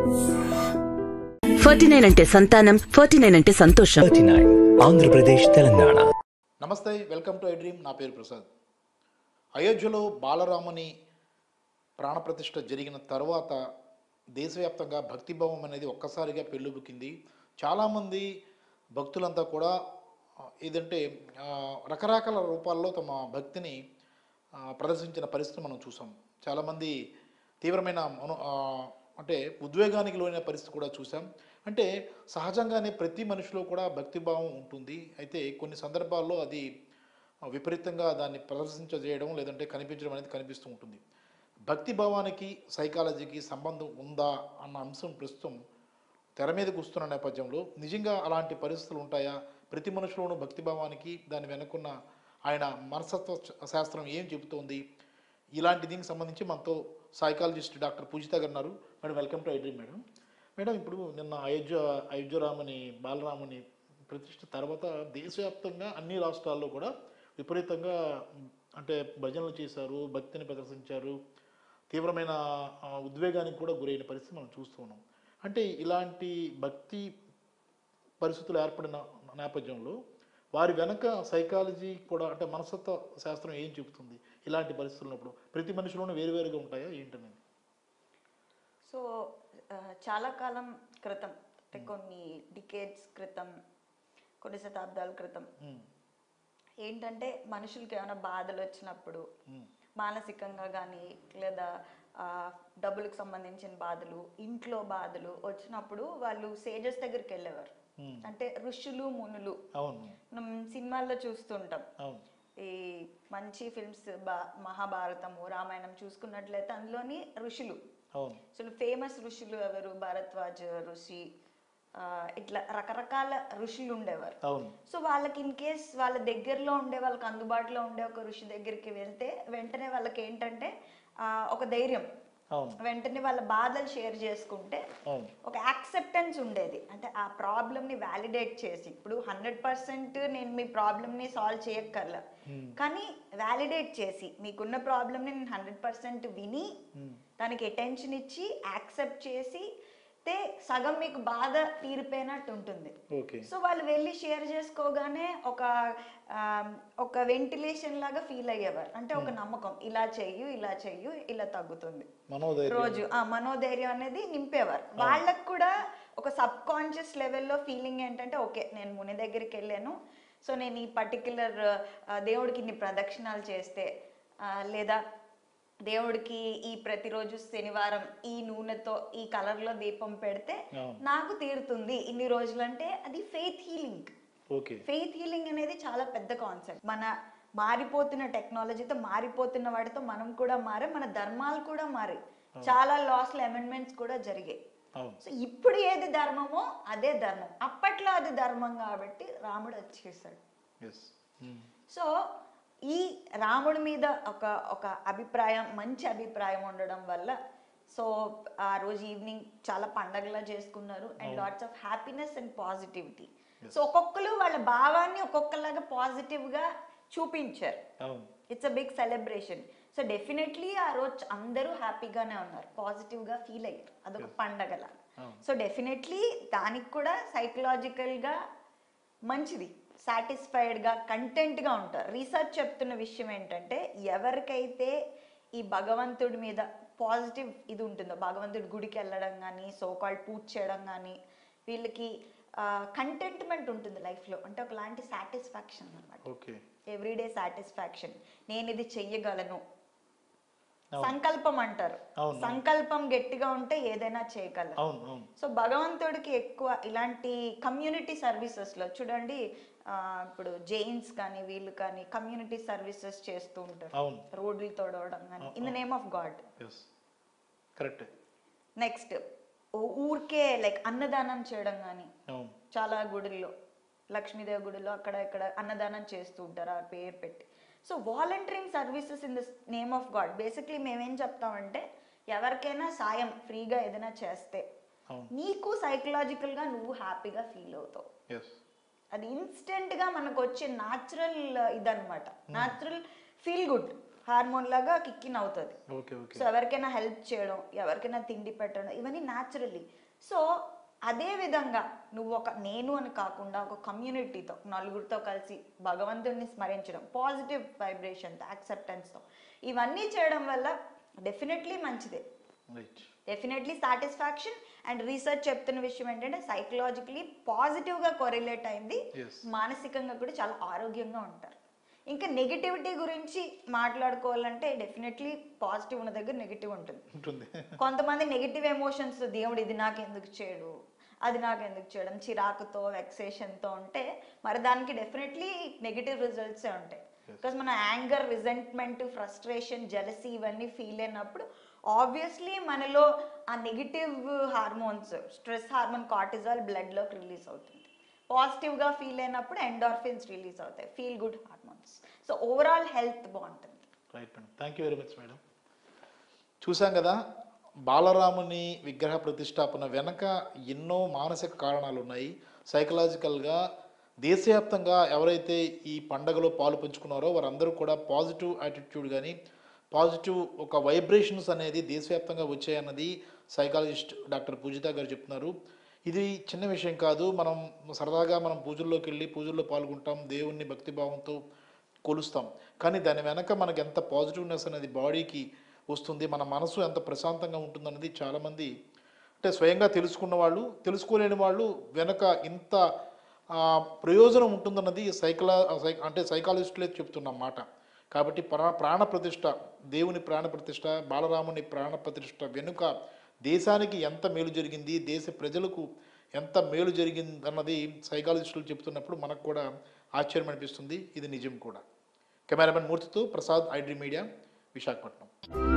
Forty nine అంటే సంతానం forty nine అంటే సంతోషం థర్టీ నైన్ ఆంధ్రప్రదేశ్ తెలంగాణ నమస్తే వెల్కమ్ టు ఐ డ్రీమ్ నా పేరు ప్రసాద్ అయోధ్యలో బాలరాముని ప్రాణప్రతిష్ఠ జరిగిన తర్వాత దేశవ్యాప్తంగా భక్తిభావం అనేది ఒక్కసారిగా పెళ్ళుబుకింది చాలామంది భక్తులంతా కూడా ఆ, ఏదంటే ఆ, రకరకాల రూపాల్లో తమ భక్తిని ఆ, ప్రదర్శించిన పరిస్థితి మనం చూసాం చాలామంది తీవ్రమైన మను ఆ, అంటే ఉద్వేగానికి లోనైన పరిస్థితి కూడా చూసాం అంటే సహజంగానే ప్రతి మనిషిలో కూడా భక్తిభావం ఉంటుంది అయితే కొన్ని సందర్భాల్లో అది విపరీతంగా దాన్ని ప్రదర్శించజేయడం లేదంటే కనిపించడం అనేది కనిపిస్తూ ఉంటుంది భక్తి భావానికి సైకాలజీకి సంబంధం ఉందా అన్న అంశం ప్రస్తుతం తెర మీదకు వస్తున్న నేపథ్యంలో నిజంగా అలాంటి పరిస్థితులు ఉంటాయా ప్రతి మనుషులోనూ భక్తి భావానికి దాని వెనుకున్న ఆయన మనస్తత్వ శాస్త్రం ఏం చెబుతోంది ఇలాంటి దీనికి సంబంధించి మనతో సైకాలజిస్ట్ డాక్టర్ పూజిత గారు ఉన్నారు madam welcome to iDream madam madam ఇప్పుడు నిన్న అయోధ్య అయోధ్యరాముని బాలరాముని ప్రతిష్ఠ తర్వాత దేశవ్యాప్తంగా అన్ని రాష్ట్రాల్లో కూడా విపరీతంగా మ్, అంటే భజనలు చేశారు భక్తిని ప్రదర్శించారు తీవ్రమైన ఆ, ఉద్వేగానికి కూడా గురైన పరిస్థితి మనం చూస్తూ ఉన్నాం అంటే ఇలాంటి భక్తి పరిస్థితులు ఏర్పడిన నేపథ్యంలో వారి వెనక సైకాలజీ కూడా అంటే మనస్తత్వ శాస్త్రం ఏం చెబుతుంది ఇలాంటి పరిస్థితులు ఉన్నప్పుడు ప్రతి మనిషిలోనూ వేరువేరుగా ఉంటాయా ఏంటనేది సో ఆ, చాలా కాలం క్రితం అంటే కొన్ని డికేట్స్ క్రితం కొన్ని శతాబ్దాల క్రితం మ్, ఏంటంటే మనుషులకి ఏమైనా బాధలు వచ్చినప్పుడు మ్, మానసికంగా కానీ లేదా ఆ, డబ్బులకు సంబంధించిన బాధలు ఇంట్లో బాధలు వచ్చినప్పుడు వాళ్ళు సేజెస్ దగ్గరికి వెళ్ళేవారు మ్. అంటే ఋషులు మునులు అవును మనం సినిమాల్లో చూస్తుంటాం అవును ఈ మంచి ఫిల్మ్స్ బా మహాభారతము రామాయణం చూసుకున్నట్లయితే అందులోని ఋషులు అవును అసలు ఫేమస్ ఋషులు ఎవరు భరద్వాజ ఋషి ఆ, ఇట్లా రకరకాల ఋషులు ఉండేవారు అవును సో వాళ్ళకి ఇన్ కేస్ వాళ్ళ దగ్గరలో ఉండే వాళ్ళకి అందుబాటులో ఉండే ఒక ఋషి దగ్గరికి వెళ్తే వెంటనే వాళ్ళకి ఏంటంటే ఆ, ఒక ధైర్యం అవును వెంటనే వాళ్ళ బాధలు షేర్ చేసుకుంటే అవును ఒక యాక్సెప్టెన్స్ ఉండేది అంటే ఆ ప్రాబ్లమ్ని వ్యాలిడేట్ చేసి ఇప్పుడు హండ్రెడ్ పర్సెంట్ నేను మీ ప్రాబ్లమ్ని సాల్వ్ చేయక్కర్లా కానీ వ్యాలిడేట్ చేసి మీకున్న ప్రాబ్లమ్ని నేను హండ్రెడ్ పర్సెంట్ విని దానికి అటెన్షన్ ఇచ్చి యాక్సెప్ట్ చేసి తే సగం మీకు బాధ తీరిపోయినట్టు ఉంటుంది ఓకే సో వాళ్ళు వెళ్ళి షేర్ చేసుకోగానే ఒక ఆ, ఒక వెంటిలేషన్ లాగా ఫీల్ అయ్యేవారు అంటే ఒక నమ్మకం ఇలా చెయ్యు ఇలా చెయ్యు ఇలా తగ్గుతుంది మనోధైర్యం రోజు ఆ మనోధైర్యం అనేది నింపేవారు వాళ్ళకు కూడా ఒక సబ్ కాన్షియస్ లెవెల్లో ఫీలింగ్ ఏంటంటే ఓకే నేను ముని దగ్గరికి వెళ్ళాను సో నేను ఈ పర్టిక్యులర్ దేవుడికి ఇన్ని ప్రదక్షిణాలు చేస్తే ఆ, లేదా దేవుడికి ఈ ప్రతిరోజు శనివారం ఈ నూనెతో ఈ కలర్లో దీపం పెడితే అవును. నాకు తీరుతుంది ఇన్ని రోజులంటే అది faith healing okay faith healing అనేది చాలా పెద్ద కాన్సెప్ట్ మన మారిపోతున్న టెక్నాలజీతో మారిపోతున్న వాటితో మనం కూడా మారే మన ధర్మాలు కూడా మారి చాలా లాస్ల అమెండ్మెంట్స్ కూడా జరిగాయి అవును సో ఇప్పుడు ఏది ధర్మమో అదే ధర్మం అప్పట్లో అది ధర్మం కాబట్టి రాముడు వచ్చేసాడు ఎస్ సో ఈ రాముడి మీద ఒక ఒక అభిప్రాయం మంచి అభిప్రాయం ఉండడం వల్ల సో ఆ రోజు ఈవినింగ్ చాలా పండగలా చేసుకున్నారు and lots of happiness and positivity so ఒక్కొక్కరు వాళ్ళ భావాన్ని ఒక్కొక్కలాగా పాజిటివ్గా చూపించారు అవును it's a big celebration so definitely ఆ రోజు అందరూ హ్యాపీగానే ఉన్నారు పాజిటివ్గా ఫీల్ అయ్యారు అదొక పండగలా సో డెఫినెట్లీ దానికి కూడా సైకలాజికల్గా మంచిది సాటిస్ఫైడ్గా కంటెంట్గా ఉంటారు రీసెర్చ్ చెప్తున్న విషయం ఏంటంటే ఎవరికైతే ఈ భగవంతుడి మీద పాజిటివ్ ఇది ఉంటుందో భగవంతుడి గుడికి వెళ్ళడం కానీ సో కాల్డ్ పూజ చేయడం కానీ వీళ్ళకి కంటెంట్మెంట్ ఉంటుంది లైఫ్లో అంటే ఒకలాంటి సాటిస్ఫాక్షన్ అన్నమాట ఓకే ఎవ్రీడే సాటిస్ఫాక్షన్ నేను ఇది చెయ్యగలను అవును. సంకల్పం అంటారు అవును. సంకల్పం గట్టిగా ఉంటే ఏదైనా చేయగలం అవును అవును సో భగవంతుడికి ఎక్కువ ఇలాంటి కమ్యూనిటీ సర్వీసెస్లో చూడండి ఆ, ఇప్పుడు జైన్స్ కానీ వీళ్ళు కానీ కమ్యూనిటీ సర్వీసెస్ చేస్తూ ఉంటారు అవును రోడ్లు తోడవడం కానీ in the name of God yes correct next ఊరికే లైక్ అన్నదానం చేయడం కానీ అవును చాలా గుడుల్లో లక్ష్మీదేవి గుడిలో అక్కడ ఇక్కడ అన్నదానం చేస్తూ ఉంటారు ఆ పేరు పెట్టి so volunteering services in the name of God basically మేమేం చెప్తామంటే ఎవరికైనా సాయం ఫ్రీగా ఏదైనా చేస్తే అవును నీకు సైకలాజికల్గా నువ్వు హ్యాపీగా ఫీల్ అవుతావు ఎస్ అది ఇన్స్టెంట్గా మనకు వచ్చే న్యాచురల్ ఇదనమాట న్యాచురల్ ఫీల్ గుడ్ హార్మోన్ లాగా కిక్కిన్ అవుతుంది ఓకే ఓకే సో ఎవరికైనా హెల్ప్ చేయడం ఎవరికైనా తిండి పెట్టడం ఇవన్నీ న్యాచురల్లీ సో అదే విధంగా నువ్వు ఒక నేను అని కాకుండా ఒక కమ్యూనిటీతో నలుగురితో కలిసి భగవంతుడిని స్మరించడం పాజిటివ్ వైబ్రేషన్తో యాక్సెప్టెన్స్తో ఇవన్నీ చేయడం వల్ల డెఫినెట్లీ మంచిదే right definitely satisfaction and research చెప్తున్న విషయం ఏంటంటే సైకలాజికలీ పాజిటివ్గా కొరిలేట్ అయింది Yes. మానసికంగా కూడా చాలా ఆరోగ్యంగా ఉంటారు ఇంకా నెగిటివిటీ గురించి మాట్లాడుకోవాలంటే డెఫినెట్లీ పాజిటివ్ ఉన్న దగ్గర నెగిటివ్ ఉంటుంది ఉంటుంది కొంతమంది నెగిటివ్ ఎమోషన్స్ దేవుడు ఇది నాకు ఎందుకు చేయడు అది నాకు ఎందుకు చేయడం చిరాకుతో వెక్సేషన్తో ఉంటే మరి దానికి డెఫినెట్లీ నెగిటివ్ రిజల్ట్సే ఉంటాయి బికాస్ మన యాంగర్ రిజెంట్మెంట్ ఫ్రస్ట్రేషన్ జెలసీ ఇవన్నీ ఫీల్ అయినప్పుడు ఆబ్వియస్లీ మనలో ఆ negative hormones stress hormone cortisol బ్లడ్లోకి రిలీజ్ అవుతుంది పాజిటివ్గా ఫీల్ అయినప్పుడు ఎండార్ఫిన్స్ రిలీజ్ అవుతాయి feel good hormones so overall health బాగుంటుంది right madam thank you very much madam చూసాం కదా బాలరాముని విగ్రహ ప్రతిష్టాపన వెనక ఎన్నో మానసిక కారణాలు ఉన్నాయి సైకలాజికల్గా దేశవ్యాప్తంగా ఎవరైతే ఈ పండగలో పాలు పంచుకున్నారో వారందరూ కూడా పాజిటివ్ యాటిట్యూడ్ కానీ పాజిటివ్ ఒక వైబ్రేషన్స్ అనేది దేశవ్యాప్తంగా వచ్చాయన్నది సైకాలజిస్ట్ డాక్టర్ పూజిత గారు చెప్తున్నారు ఇది చిన్న విషయం కాదు మనం సరదాగా మనం పూజల్లోకి వెళ్ళి పూజల్లో పాల్గొంటాం దేవుణ్ణి భక్తిభావంతో కొలుస్తాం కానీ దాని వెనక మనకి ఎంత పాజిటివ్నెస్ అనేది బాడీకి వస్తుంది మన మనసు ఎంత ప్రశాంతంగా ఉంటుందన్నది చాలామంది అంటే స్వయంగా తెలుసుకున్న వాళ్ళు తెలుసుకోలేని వాళ్ళు వెనక ఇంత ఆ, ప్రయోజనం ఉంటుందన్నది సైకలా సై అంటే సైకాలజిస్టులే చెప్తున్న మాట కాబట్టి ప్రా ప్రాణ ప్రతిష్ట దేవుని ప్రాణ ప్రతిష్ట బాలరాముని ప్రాణ ప్రతిష్ట వెనుక దేశానికి ఎంత మేలు జరిగింది దేశ ప్రజలకు ఎంత మేలు జరిగింది అన్నది సైకాలజిస్టులు చెప్తున్నప్పుడు మనకు కూడా ఆశ్చర్యం అనిపిస్తుంది ఇది నిజం కూడా కెమెరామెన్ మూర్తితో ప్రసాద్ ఐడ్రీ మీడియా విశాఖపట్నం